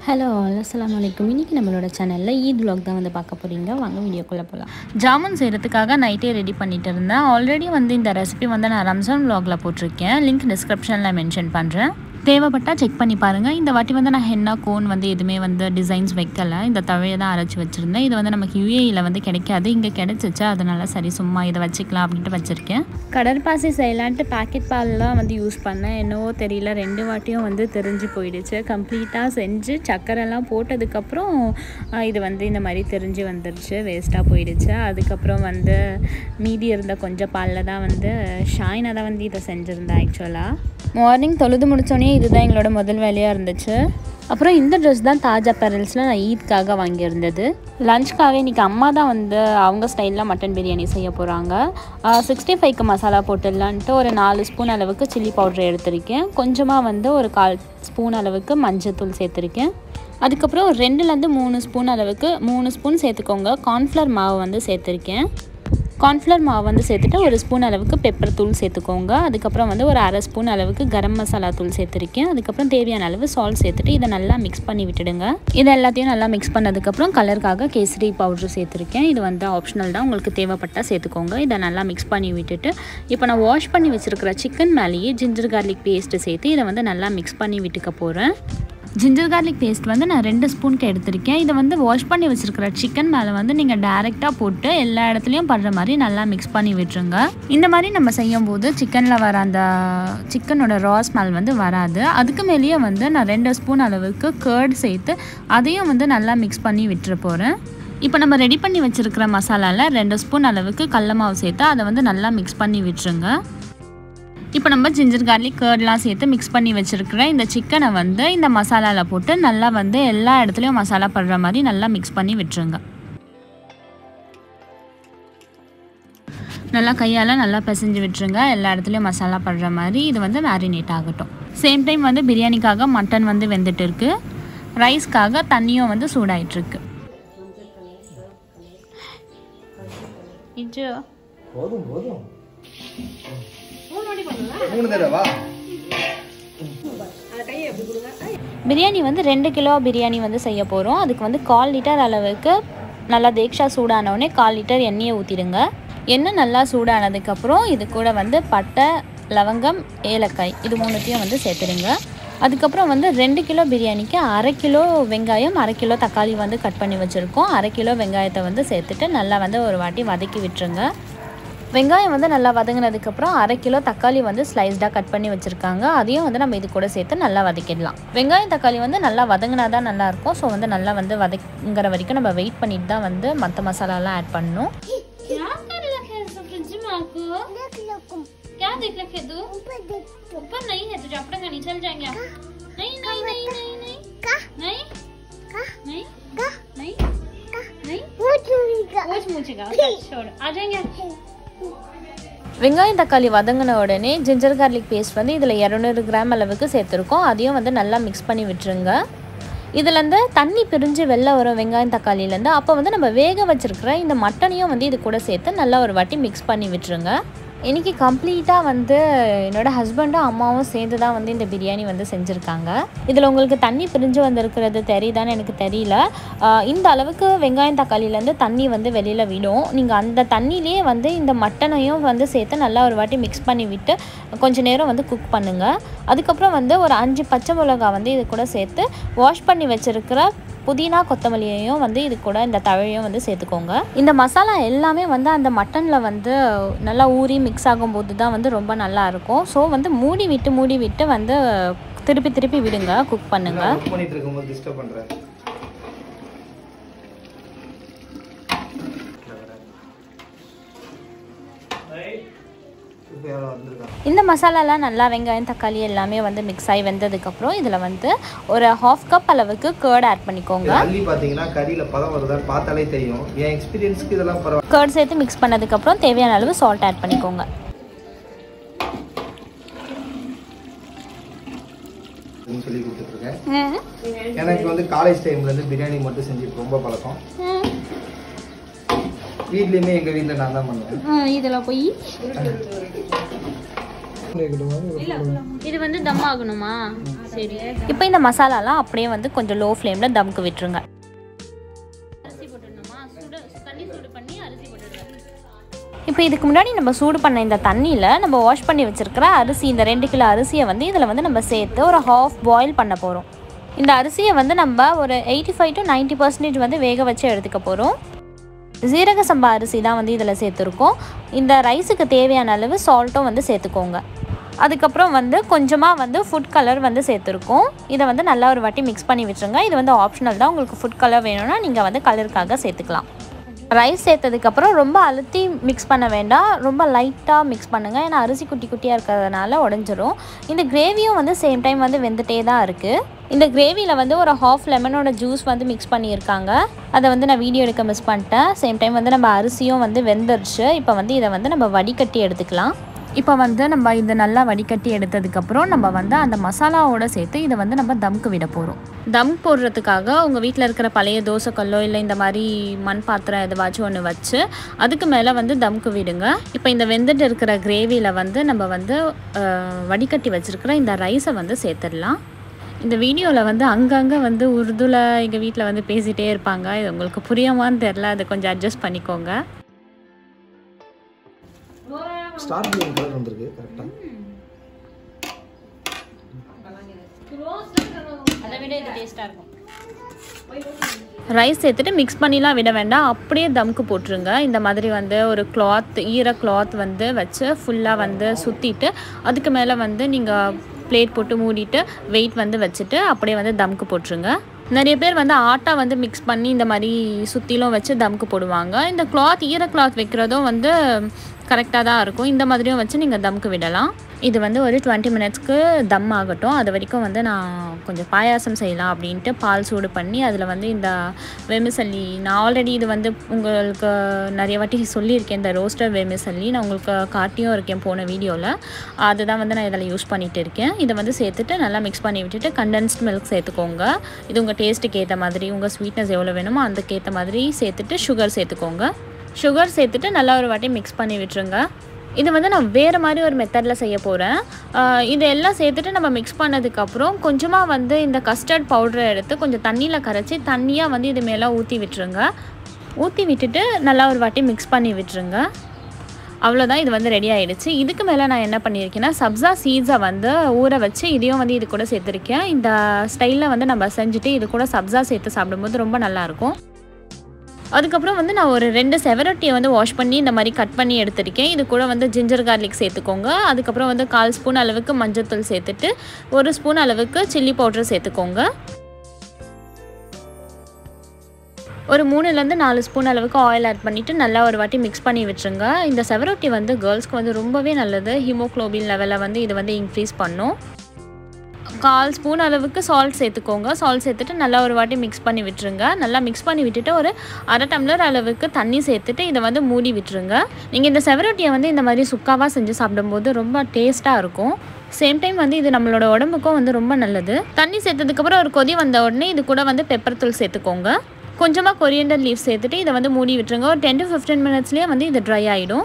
Hello அஸ்ஸலாமு அலைக்கும் இன்றைக்கி நம்மளோட சேனலில் ஈத் vlog தான் வந்து பார்க்க போகிறீங்க வாங்க வீடியோக்குள்ளே போகலாம் ஜாமுன் செய்கிறதுக்காக நைட்டே ரெடி பண்ணிட்டு இருந்தேன் ஆல்ரெடி வந்து இந்த ரெசிபி வந்து நான் ரம்ஜான் vlogல போட்டிருக்கேன் லிங்க் டிஸ்கிரிப்ஷனில் மென்ஷன் பண்ணுறேன் தேவைப்பட்டால் செக் பண்ணி பாருங்கள் இந்த வாட்டி வந்து நான் ஹென்னா கோன் வந்து எதுவுமே வந்து டிசைன்ஸ் வைக்கல இந்த தவையை தான் அரைச்சி வச்சுருந்தேன் இது வந்து நமக்கு யூஏயில் வந்து கிடைக்காது இங்கே கிடைச்சிச்சு அதனால சரி சும்மா இதை வச்சுக்கலாம் அப்படின்ட்டு வச்சுருக்கேன் கடற்பாசி செய்யலான்ட்டு பாக்கெட் பால்லாம் வந்து யூஸ் பண்ணேன் என்னவோ தெரியல ரெண்டு வாட்டியும் வந்து தெரிஞ்சு போயிடுச்சு கம்ப்ளீட்டாக செஞ்சு சக்கரைலாம் போட்டதுக்கப்புறம் ஆஹ், இது வந்து இந்த மாதிரி தெரிஞ்சு வந்துருச்சு வேஸ்ட்டாக போயிடுச்சு அதுக்கப்புறம் வந்து மீதி இருந்த கொஞ்சம் பாலில் தான் வந்து ஷாயினா தான் வந்து இதை செஞ்சுருந்தேன் ஆக்சுவலாக மார்னிங் தொழுது முடிச்சோடனே இதுதான் எங்களோட முதல் வேலையாக இருந்துச்சு அப்புறம் இந்த ட்ரெஸ் தான் தாஜ் அப்பரல்ஸில் நான் ஈத்காக வாங்கியிருந்தது லஞ்ச்க்காக இன்றைக்கி அம்மா தான் வந்து அவங்க ஸ்டைலில் மட்டன் பிரியாணி செய்ய போகிறாங்க சிக்ஸ்டி ஃபைவ்க்கு மசாலா போட்டுடலான்ட்டு ஒரு நாலு ஸ்பூன் அளவுக்கு சில்லி பவுடர் எடுத்திருக்கேன் கொஞ்சமாக வந்து ஒரு கால் ஸ்பூன் அளவுக்கு மஞ்சத்தூள் சேர்த்துருக்கேன் அதுக்கப்புறம் ஒரு ரெண்டுலேருந்து மூணு ஸ்பூன் அளவுக்கு மூணு ஸ்பூன் சேர்த்துக்கோங்க கார்ன்ஃப்ளவர் மாவு வந்து சேர்த்துருக்கேன் கார்ன்ஃப்ளவர் மாவு வந்து சேர்த்துட்டு ஒரு ஸ்பூன் அளவுக்கு பெப்பர் தூள் சேர்த்துக்கோங்க அதுக்கப்புறம் வந்து ஒரு அரை ஸ்பூன் அளவுக்கு கரம் மசாலா தூள் சேர்த்துருக்கேன் அதுக்கப்புறம் தேவையான அளவு சால்ட் சேர்த்துட்டு இதை நல்லா மிக்ஸ் பண்ணி விட்டுடுங்க இது எல்லாத்தையும் நல்லா மிக்ஸ் பண்ணதுக்கப்புறம் கலருக்காக கேசரி பவுடர் சேர்த்துருக்கேன் இது வந்து ஆப்ஷனல் தான் உங்களுக்கு தேவைப்பட்டால் சேர்த்துக்கோங்க இதை நல்லா மிக்ஸ் பண்ணி விட்டுட்டு இப்போ நான் வாஷ் பண்ணி வச்சுருக்கிற சிக்கன் மேலேயே ஜிஞ்சர் கார்லிக் பேஸ்ட்டு சேர்த்து இதை வந்து நல்லா மிக்ஸ் பண்ணி விட்டுக்க போகிறேன் ஜிஞ்சர் கார்லிக் பேஸ்ட் வந்து நான் ரெண்டு ஸ்பூனுக்கு எடுத்திருக்கேன் இதை வந்து வாஷ் பண்ணி வச்சுருக்கிற சிக்கன் மேலே வந்து நீங்கள் டேரெக்டாக போட்டு எல்லா இடத்துலையும் படுற மாதிரி நல்லா மிக்ஸ் பண்ணி விட்டுருங்க இந்த மாதிரி நம்ம செய்யும் போது சிக்கனில் வர அந்த சிக்கனோட ரா ஸ்மெல் வந்து வராது அதுக்கு மேலேயே வந்து நான் ரெண்டு ஸ்பூன் அளவுக்கு கேர்ட் சேர்த்து அதையும் வந்து நல்லா மிக்ஸ் பண்ணி விட்டுற போகிறேன் இப்போ நம்ம ரெடி பண்ணி வச்சுருக்கிற மசாலாவில் ரெண்டு ஸ்பூன் அளவுக்கு கடல மாவு சேர்த்து அதை வந்து நல்லா மிக்ஸ் பண்ணி விட்டுருங்க இப்போ நம்ம ஜிஞ்சர் கார்லிக் கேர்ட்லாம் சேர்த்து மிக்ஸ் பண்ணி வச்சுருக்கிற இந்த சிக்கனை வந்து இந்த மசாலாவில் போட்டு நல்லா வந்து எல்லா இடத்துலையும் மசாலா படுற மாதிரி நல்லா மிக்ஸ் பண்ணி விட்டுருங்க நல்லா கையால் நல்லா பிசைஞ்சு விட்டுருங்க எல்லா இடத்துலையும் மசாலா படுற மாதிரி இது வந்து மேரினேட் ஆகட்டும் சேம் டைம் வந்து பிரியாணிக்காக மட்டன் வந்து வெந்துட்டு இருக்கு ரைஸ்க்காக தண்ணியும் வந்து சூடாயிட்டுருக்கு இது போதும் போதும் மூணு தடவை பிரியாணி வந்து ரெண்டு கிலோ பிரியாணி வந்து செய்ய போகிறோம் அதுக்கு வந்து கால் லிட்டர் அளவுக்கு நல்லா தேக்ஷா சூடானவுடனே கால் லிட்டர் எண்ணெயை ஊற்றிடுங்க எண்ணெய் நல்லா சூடானதுக்கப்புறம் இது கூட வந்து பட்டை லவங்கம் ஏலக்காய் இது மூணுத்தையும் வந்து சேர்த்துடுங்க அதுக்கப்புறம் வந்து ரெண்டு கிலோ பிரியாணிக்கு அரை கிலோ வெங்காயம் அரை கிலோ தக்காளி வந்து கட் பண்ணி வச்சுருக்கோம் அரை கிலோ வெங்காயத்தை வந்து சேர்த்துட்டு நல்லா வந்து ஒரு வாட்டி வதக்கி விட்டுருங்க வெங்காயம் வந்து நல்லா வதங்கினதுக்கப்புறம் அரை கிலோ தக்காளி வந்து ஸ்லைஸ்டாக கட் பண்ணி வச்சுருக்காங்க அதையும் வந்து நம்ம இது கூட சேர்த்து நல்லா வதக்கிடலாம் வெங்காயம் தக்காளி வந்து நல்லா வதங்கினா தான் நல்லாயிருக்கும் ஸோ வந்து நல்லா வந்து வதங்குற வரைக்கும் நம்ம வெயிட் பண்ணிட்டு தான் வந்து மற்ற மசாலாலாம் ஆட் பண்ணணும் क्या कर रखे है सब फ्रिज में आपको क्या देख रखे तू ऊपर नहीं है तुझे अपने नहीं चल जाएंगे आप नहीं नहीं नहीं नहीं नहीं नहीं नहीं नहीं नहीं पूछ पूछेगा छोड़ आ जाएंगे வெங்காயம் தக்காளி வதங்கின உடனே ஜிஞ்சர் கார்லிக் பேஸ்ட் வந்து இதில் இரநூறு கிராம் அளவுக்கு சேர்த்துருக்கோம் அதையும் வந்து நல்லா மிக்ஸ் பண்ணி விட்டுருங்க இதுலேருந்து தண்ணி பிரிஞ்சு வெளில வரும் வெங்காயம் தக்காளியிலேருந்து அப்போ வந்து நம்ம வேக வச்சிருக்கிற இந்த மட்டனையும் வந்து இது கூட சேர்த்து நல்லா ஒரு வாட்டி மிக்ஸ் பண்ணி விட்டுருங்க இன்றைக்கி கம்ப்ளீட்டாக வந்து என்னோடய ஹஸ்பண்டும் அம்மாவும் சேர்ந்து தான் வந்து இந்த பிரியாணி வந்து செஞ்சுருக்காங்க இதில் உங்களுக்கு தண்ணி பிரிஞ்சு வந்திருக்கிறது தெரியுதான்னு எனக்கு தெரியல ஆஹ் இந்த அளவுக்கு வெங்காயம் தக்காளியிலேருந்து தண்ணி வந்து வெளியில் விடும் நீங்கள் அந்த தண்ணியிலேயே வந்து இந்த மட்டனையும் வந்து சேர்த்து நல்லா ஒரு வாட்டி மிக்ஸ் பண்ணி விட்டு கொஞ்ச நேரம் வந்து குக் பண்ணுங்கள் அதுக்கப்புறம் வந்து ஒரு அஞ்சு பச்சை மிளகா வந்து இது கூட சேர்த்து வாஷ் பண்ணி வச்சுருக்கிற புதினா கொத்தமல்லியையும் வந்து இது கூட இந்த தழையும் வந்து சேர்த்துக்கோங்க இந்த மசாலா எல்லாமே வந்து அந்த மட்டனில் வந்து நல்லா ஊறி மிக்ஸ் ஆகும்போது தான் வந்து ரொம்ப நல்லா இருக்கும் ஸோ வந்து மூடி விட்டு மூடி விட்டு வந்து திருப்பி திருப்பி விடுங்க குக் பண்ணுங்க ஒர்க் பண்ணிட்டு இருக்கும்போது டிஸ்டர்ப் பண்றேன் இப்ப யாரோ வந்திருக்காங்க. இந்த மசாலாலாம் நல்லா வெங்காயம் தக்காளி எல்லாமே வந்து மிக்ஸ் ஆகி வெந்ததுக்கப்புறம் இதில் வந்து ஒரு ஹாஃப் கப் அளவுக்கு கேர்ட் ஆட் பண்ணிக்கோங்க இது அள்ளி பாத்தீங்கன்னா கறியில பதம் வருதான்னு பார்த்தாலே தெரியும் என் எக்ஸ்பீரியன்ஸ்க்கு இதெல்லாம் பரவாயில்ல கேர்ட் சேர்த்து மிக்ஸ் பண்ணதுக்கப்புறம் தேவையான அளவு சால்ட் ஆட் பண்ணிக்கோங்க அப்படின்னு சொல்லி கொடுத்துட்டு இருக்கேன் எனக்கு வந்து காலேஜ் டைம்ல இருந்து பிரியாணி மட்டும் செஞ்சு ரொம்ப பழக்கம் வீட்லயுமே எங்க வீட்ல நான் தான் பண்ணுவேன் இதில் போய் இது வந்து தம் ஆகணுமா சரி இப்போ இந்த மசாலாலாம் அப்படியே வந்து கொஞ்சம் லோ ஃப்ளேமில் தம்க்கு விட்டுருங்க அரிசி போட்டுடணுமா சுடு தண்ணி சூடு பண்ணி அரிசி போட்டுடுறேன் இப்போ இதுக்கு முன்னாடி நம்ம சூடு பண்ண இந்த தண்ணியில் நம்ம வாஷ் பண்ணி வச்சுருக்கிற அரிசி இந்த ரெண்டு கிலோ அரிசியை வந்து இதில் வந்து நம்ம சேர்த்து ஒரு ஹாஃப் பாயில் பண்ண போகிறோம் இந்த அரிசியை வந்து நம்ம ஒரு eighty five to ninety percentage வந்து வேக வச்சு எடுத்துக்க போகிறோம் ஜீரக சம்பா அரிசி தான் வந்து இதில் சேர்த்துருக்கோம் இந்த ரைஸுக்கு தேவையான அளவு சால்ட்டும் வந்து சேர்த்துக்கோங்க அதுக்கப்புறம் வந்து கொஞ்சமாக வந்து ஃபுட் கலர் வந்து சேர்த்துருக்கோம் இதை வந்து நல்லா ஒரு வாட்டி மிக்ஸ் பண்ணி விட்டுருங்க இது வந்து ஆப்ஷனல் தான் உங்களுக்கு ஃபுட் கலர் வேணும்னா நீங்கள் வந்து கலருக்காக சேர்த்துக்கலாம் ரைஸ் சேர்த்ததுக்கப்புறம் ரொம்ப அழுத்தி மிக்ஸ் பண்ண வேண்டாம் ரொம்ப லைட்டாக மிக்ஸ் பண்ணுங்கள் ஏன்னா அரிசி குட்டி குட்டியாக இருக்கிறதுனால உடஞ்சிரும் இந்த கிரேவியும் வந்து சேம் டைம் வந்து வெந்துட்டே தான் இருக்குது இந்த கிரேவியில் வந்து ஒரு ஹாஃப் லெமனோட ஜூஸ் வந்து மிக்ஸ் பண்ணியிருக்காங்க அதை வந்து நான் வீடியோ எடுக்க மிஸ் பண்ணிட்டேன் சேம் டைம் வந்து நம்ம அரிசியும் வந்து வெந்துருச்சு இப்போ வந்து இதை வந்து நம்ம வடிகட்டி எடுத்துக்கலாம் இப்போ வந்து நம்ம இதை நல்லா வடிகட்டி எடுத்ததுக்கப்புறம் நம்ம வந்து அந்த மசாலாவோட சேர்த்து இதை வந்து நம்ம தம்க்கு விட போகிறோம் தம் போடுறதுக்காக உங்கள் வீட்டில் இருக்கிற பழைய தோசைக்கல்லோ இல்லை இந்த மாதிரி மண் பாத்திரம் எதுவாச்சும் ஒன்று வச்சு அதுக்கு மேலே வந்து தம்க்கு விடுங்க இப்போ இந்த வெந்துட்டு இருக்கிற கிரேவியில் வந்து நம்ம வந்து அஹ், வடிகட்டி வச்சுருக்கிற இந்த ரைஸை வந்து சேர்த்துடலாம் இந்த வீடியோவில் வந்து அங்கங்கே வந்து உருதுல எங்கள் வீட்டில் வந்து பேசிகிட்டே இருப்பாங்க இது உங்களுக்கு புரியுமான்னு தெரில அதை கொஞ்சம் அட்ஜஸ்ட் பண்ணிக்கோங்க ஸ்டார் கிரீன் கலர் வந்திருக்கு கரெக்டாக அதை விட இது டேஸ்ட்டாக இருக்கும் ரைஸ் சேர்த்துட்டு மிக்ஸ் பண்ணிலாம் விட வேண்டாம் அப்படியே தம்க்கு போட்டுருங்க இந்த மாதிரி வந்து ஒரு கிளாத் ஈர கிளாத் வந்து வச்சு ஃபுல்லாக வந்து சுற்றிட்டு அதுக்கு மேலே வந்து நீங்கள் பிளேட் போட்டு மூடிட்டு வெயிட் வந்து வச்சுட்டு அப்படியே வந்து தம்க்கு போட்டுருங்க நிறைய பேர் வந்து ஆட்டா வந்து மிக்ஸ் பண்ணி இந்த மாதிரி சுற்றிலும் வச்சு தம்க்கு போடுவாங்க இந்த கிளாத் ஈர கிளாத் வைக்கிறதும் வந்து கரெக்டாக தான் இருக்கும் இந்த மாதிரியும் வச்சு நீங்கள் தம்க்கு விடலாம் இது வந்து ஒரு டுவெண்ட்டி மினிட்ஸ்க்கு தம் ஆகட்டும் அது வரைக்கும் வந்து நான் கொஞ்சம் பாயாசம் செய்யலாம் அப்படின்ட்டு பால் சூடு பண்ணி அதில் வந்து இந்த வெமிசல்லி நான் ஆல்ரெடி இது வந்து உங்களுக்கு நிறைய வாட்டி சொல்லியிருக்கேன் இந்த ரோஸ்டர் வெமிசல்லி நான் உங்களுக்கு காட்டியும் இருக்கேன் போன வீடியோவில் அதுதான் வந்து நான் இதில் யூஸ் பண்ணிகிட்டு இருக்கேன் இதை வந்து சேர்த்துட்டு நல்லா மிக்ஸ் பண்ணி விட்டுட்டு கண்டென்ஸ்ட் மில்க் சேர்த்துக்கோங்க இது உங்கள் டேஸ்ட்டுக்கு ஏற்ற மாதிரி உங்கள் ஸ்வீட்னஸ் எவ்வளோ வேணுமோ அதுக்கேற்ற மாதிரி சேர்த்துட்டு சுகர் சேர்த்துக்கோங்க சுகர் சேர்த்துட்டு நல்லா ஒரு வாட்டி மிக்ஸ் பண்ணி விட்டுருங்க இது வந்து நான் வேறு மாதிரி ஒரு மெத்தடில் செய்ய போகிறேன் இது எல்லாம் சேர்த்துட்டு நம்ம மிக்ஸ் பண்ணதுக்கப்புறம் கொஞ்சமாக வந்து இந்த கஸ்டர்ட் பவுடரை எடுத்து கொஞ்சம் தண்ணியில் கரைச்சி தண்ணியாக வந்து இது மேலே ஊற்றி விட்டுருங்க ஊற்றி விட்டுட்டு நல்லா ஒரு வாட்டி மிக்ஸ் பண்ணி விட்டுருங்க அவ்வளோதான் இது வந்து ரெடி ஆயிடுச்சு இதுக்கு மேலே நான் என்ன பண்ணியிருக்கேன்னா சப்ஸா சீட்ஸை வந்து ஊற வச்சு இதையும் வந்து இது கூட சேர்த்துருக்கேன் இந்த ஸ்டைலில் வந்து நம்ம செஞ்சுட்டு இது கூட சப்ஸா சேர்த்து சாப்பிடும்போது ரொம்ப நல்லாயிருக்கும் அதுக்கப்புறம் வந்து நான் ஒரு ரெண்டு செவரொட்டியை வந்து வாஷ் பண்ணி இந்த மாதிரி கட் பண்ணி எடுத்திருக்கேன் இது கூட வந்து ஜிஞ்சர் கார்லிக் சேர்த்துக்கோங்க அதுக்கப்புறம் வந்து கால் ஸ்பூன் அளவுக்கு மஞ்சள்தூள் சேர்த்துட்டு ஒரு ஸ்பூன் அளவுக்கு சில்லி பவுடர் சேர்த்துக்கோங்க ஒரு மூணுலேருந்து நாலு ஸ்பூன் அளவுக்கு ஆயில் ஆட் பண்ணிவிட்டு நல்லா ஒரு வாட்டி மிக்ஸ் பண்ணி விட்டுருங்க இந்த செவரொட்டி வந்து கேர்ள்ஸ்க்கு வந்து ரொம்பவே நல்லது ஹீமோக்ளோபின் லெவலில் வந்து இது வந்து இன்க்ரீஸ் பண்ணும் கால் ஸ்பூன் அளவுக்கு சால்ட் சேர்த்துக்கோங்க சால்ட் சேர்த்துட்டு நல்லா ஒரு வாட்டி மிக்ஸ் பண்ணி விட்டுருங்க நல்லா மிக்ஸ் பண்ணி விட்டுட்டு ஒரு அரை டம்ளர் அளவுக்கு தண்ணி சேர்த்துட்டு இதை வந்து மூடி விட்டுருங்க நீங்கள் இந்த செவரொட்டியை வந்து இந்த மாதிரி சுக்காவாக செஞ்சு சாப்பிடும்போது ரொம்ப டேஸ்ட்டாக இருக்கும் சேம் டைம் வந்து இது நம்மளோட உடம்புக்கும் வந்து ரொம்ப நல்லது தண்ணி சேர்த்ததுக்கப்புறம் ஒரு கொதி வந்த உடனே இது கூட வந்து பெப்பர் தூள் சேர்த்துக்கோங்க கொஞ்சமாக கொரியண்டர் லீஃப் சேர்த்துட்டு இதை வந்து மூடி விட்டுருங்க ஒரு டென் டு ஃபிஃப்டீன் மினிட்ஸ்லேயே வந்து இது ட்ரை ஆகிடும்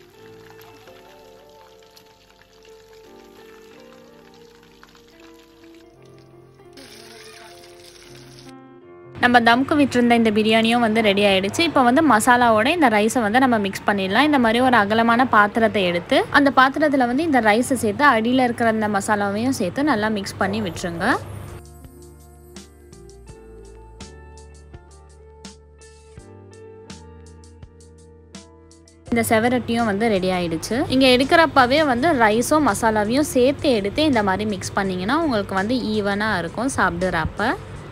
நம்ம தம்க்கு விட்டுருந்த இந்த பிரியாணியும் வந்து ரெடி ஆயிடுச்சு இப்போ வந்து மசாலாவோட இந்த ரைஸை வந்து நம்ம மிக்ஸ் பண்ணிடலாம் இந்த மாதிரி ஒரு அகலமான பாத்திரத்தை எடுத்து அந்த பாத்திரத்தில் வந்து இந்த ரைஸை சேர்த்து அடியில் இருக்கிற அந்த மசாலாவையும் சேர்த்து நல்லா மிக்ஸ் பண்ணி விட்டுருங்க இந்த செவரட்டியும் வந்து ரெடி ஆயிடுச்சு இங்கே எடுக்கிறப்பவே வந்து ரைஸும் மசாலாவையும் சேர்த்து எடுத்து இந்த மாதிரி மிக்ஸ் பண்ணிங்கன்னா உங்களுக்கு வந்து ஈவனாக இருக்கும் சாப்பிடுறப்ப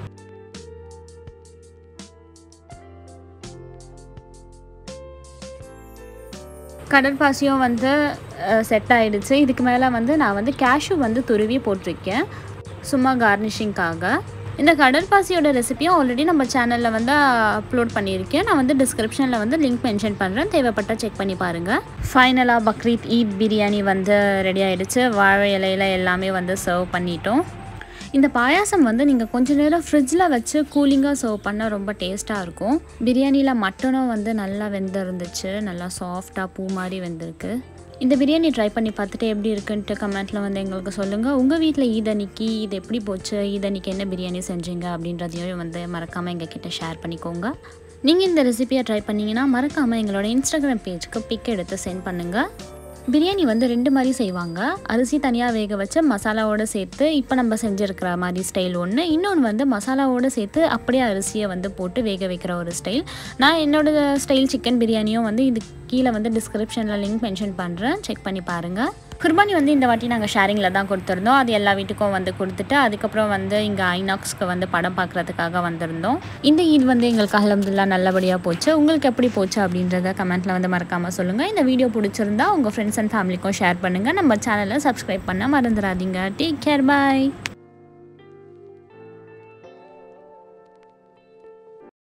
கடற்பாசியும் வந்து செட் ஆயிடுச்சு இதுக்கு மேலே வந்து நான் வந்து கேஷ்யூ வந்து துருவி போட்டிருக்கேன் சும்மா கார்னிஷிங்காக இந்த கடற்பாசியோட ரெசிபியும் ஆல்ரெடி நம்ம சேனலில் வந்து அப்லோட் பண்ணியிருக்கேன் நான் வந்து டிஸ்கிரிப்ஷனில் வந்து லிங்க் மென்ஷன் பண்ணுறேன் தேவைப்பட்டால் செக் பண்ணி பாருங்கள் ஃபைனலாக பக்ரீத் ஈத் பிரியாணி வந்து ரெடி ஆயிடுச்சு வாழை இலையில எல்லாமே வந்து சர்வ் பண்ணிட்டோம் இந்த பாயாசம் வந்து நீங்கள் கொஞ்ச நேரம் ஃப்ரிட்ஜில் வச்சு கூலிங்காக சர்வ் பண்ணால் ரொம்ப டேஸ்ட்டாக இருக்கும் பிரியாணியில் மட்டனும் வந்து நல்லா வெந்திருந்துச்சு நல்லா சாஃப்டாக பூ மாதிரி வெந்திருக்கு இந்த பிரியாணி ட்ரை பண்ணி பார்த்துட்டு எப்படி இருக்குன்ட்டு கமெண்ட்டில் வந்து எங்களுக்கு சொல்லுங்கள் உங்கள் வீட்டில் ஈத் அன்னைக்கு இது எப்படி போச்சு ஈத் அன்னைக்கு என்ன பிரியாணி செஞ்சீங்க அப்படின்றதையும் வந்து மறக்காமல் எங்கள் கிட்ட ஷேர் பண்ணிக்கோங்க நீங்கள் இந்த ரெசிபியை ட்ரை பண்ணீங்கன்னா மறக்காமல் எங்களோட இன்ஸ்டாகிராம் பேஜ்க்கு பிக் எடுத்து சென்ட் பண்ணுங்கள் பிரியாணி வந்து ரெண்டு மாதிரி செய்வாங்க அரிசி தனியாக வேக வச்சு மசாலாவோடு சேர்த்து இப்போ நம்ம செஞ்சுருக்கிற மாதிரி ஸ்டைல் ஒன்று இன்னொன்று வந்து மசாலாவோடு சேர்த்து அப்படியே அரிசியை வந்து போட்டு வேக வைக்கிற ஒரு ஸ்டைல் நான் என்னோட ஸ்டைல் சிக்கன் பிரியாணியும் வந்து இது கீழே வந்து டிஸ்கிரிப்ஷனில் லிங்க் மென்ஷன் பண்ணுறேன் செக் பண்ணி பாருங்கள் குர்பானி வந்து இந்த வாட்டி நாங்கள் ஷேரிங்கில் தான் கொடுத்துருந்தோம் அது எல்லா வீட்டுக்கும் வந்து கொடுத்துட்டு அதுக்கப்புறம் வந்து இங்கே ஐநாக்ஸ்க்கு வந்து படம் பார்க்குறதுக்காக வந்திருந்தோம் இந்த ஈத் வந்து எங்களுக்கு அலமதுல்லா நல்லபடியாக போச்சு உங்களுக்கு எப்படி போச்சு அப்படின்றத கமெண்ட்டில் வந்து மறக்காமல் சொல்லுங்கள் இந்த வீடியோ பிடிச்சிருந்தா உங்கள் ஃப்ரெண்ட்ஸ் அண்ட் ஃபேமிலிக்கும் ஷேர் பண்ணுங்கள் நம்ம சேனலை சப்ஸ்கிரைப் பண்ண மறந்துடாதீங்க டேக் கேர் பாய்